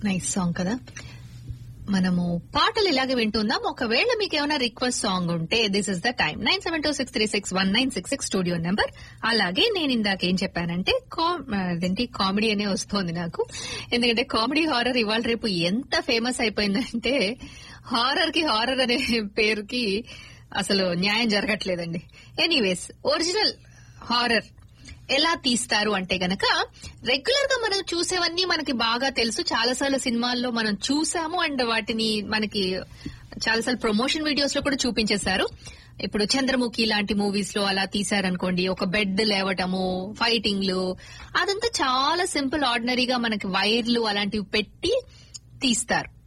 nice song కదా మనము పాటలు ఇలాగే వింటుందాం ఒకవేళ మీకు ఏమైనా రిక్వెస్ట్ సాంగ్ ఉంటే this is the time nine seven two six three six one nine six six studio number అలాగే నేను ఇందాక ఏం చెప్పానంటే కా- అదేంటి కామెడీ అనే వస్తోంది నాకు ఎందుకంటే కామెడీ హారర్ ఇవాళ రేపు ఎంత ఫేమస్ అయిపోయిందంటే హారర్ కి హారర్ అనే పేరుకి అసలు న్యాయం జరగట్లేదండి ఎనీవేస్ ఒరిజినల్ హారర్ ఎలా తీస్తారు అంటే గనక రెగ్యులర్ గా మనం చూసేవన్నీ మనకి బాగా తెలుసు చాలాసార్లు సినిమాల్లో మనం చూసాము అండ్ వాటిని మనకి చాలాసార్లు ప్రమోషన్ వీడియోస్ లో కూడా చూపించేశారు ఇప్పుడు చంద్రముఖి లాంటి మూవీస్ లో అలా తీశారనుకోండి ఒక బెడ్ లేవటము ఫైటింగ్లు అదంతా చాలా సింపుల్ ఆర్డినరీగా మనకి వైర్లు అలాంటివి పెట్టి తీస్తారు